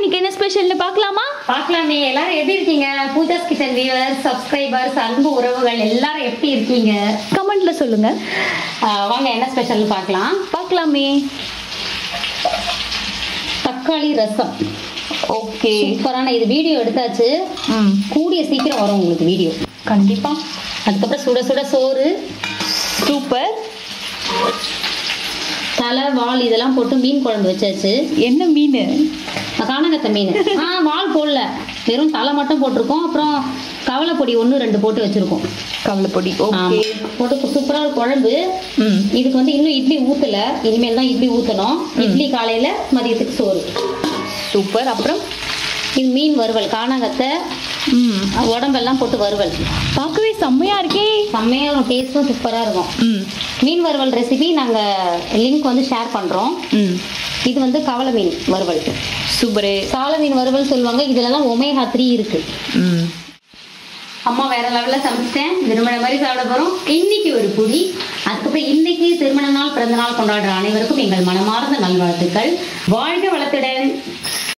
இன்னைக்கு என்ன ஸ்பெஷல்னு பார்க்கலாமா பார்க்கலாமே எல்லாரும் எப்படி இருக்கீங்க பூஜாஸ் கிச்சன் வியூவர்ஸ் சப்ஸ்கிரைபர்ஸ் அன்பு உறவுகள் எல்லாரும் எப்படி இருக்கீங்க கமெண்ட்ல சொல்லுங்க ஆஹ் வாங்க என்ன ஸ்பெஷல்னு பார்க்கலாம் பார்க்கலாமே தக்காளி ரசம் ஓகே சூப்பரான இது வீடியோ எடுத்தாச்சு ம் கூடிய சீக்கிரம் வரும் உங்களுக்கு வீடியோ கண்டிப்பா அதுக்கப்புறம் சுட சுட சோறு சூப்பர் தலை வால் இதெல்லாம் போட்டு மீன் குழம்பு வச்சாச்சு என்ன மீன் காணகத்தை மீன் ஆ வால் போடல வெறும் தலை மட்டும் போட்டிருக்கோம் அப்புறம் கவலை பொடி ஒன்று ரெண்டு போட்டு வச்சிருக்கோம் கவலைப்பொடி ஆமா. ஓகே போட்டு சூப்பரா ஒரு குழம்பு ம் இதுக்கு வந்து இன்னும் இட்லி ஊத்தல இனிமேல் தான் இட்லி ஊத்தணும் இட்லி காலையில மதியத்துக்கு சோறு சூப்பர் அப்புறம் இது மீன் வறுவல் காணகத்தை ம் உடம்பெல்லாம் போட்டு வறுவல் பார்க்கவே செம்மையா இருக்கே செம்மையா இருக்கும் டேஸ்ட்டும் சூப்பரா இருக்கும் ம் மீன் வறுவல் ரெசிபி நாங்க லிங்க் வந்து ஷேர் பண்றோம் ம் இது வந்து கவலை மீன் வறுவல் சூப்பரு சால மீன் வறுவல் சொல்லுவாங்க இதுலலாம் ஒமேகா த்ரீ இருக்கு ம் அம்மா வேற லெவல்ல சமைச்சிட்டேன் திருமண மாதிரி சாப்பிட போறோம் இன்னைக்கு ஒரு புடி அதுக்கப்புறம் இன்னைக்கு திருமண நாள் பிறந்த நாள் கொண்டாடுற அனைவருக்கும் எங்கள் மனமார்ந்த நல்வாழ்த்துக்கள் வாழ்க வளத்துடன்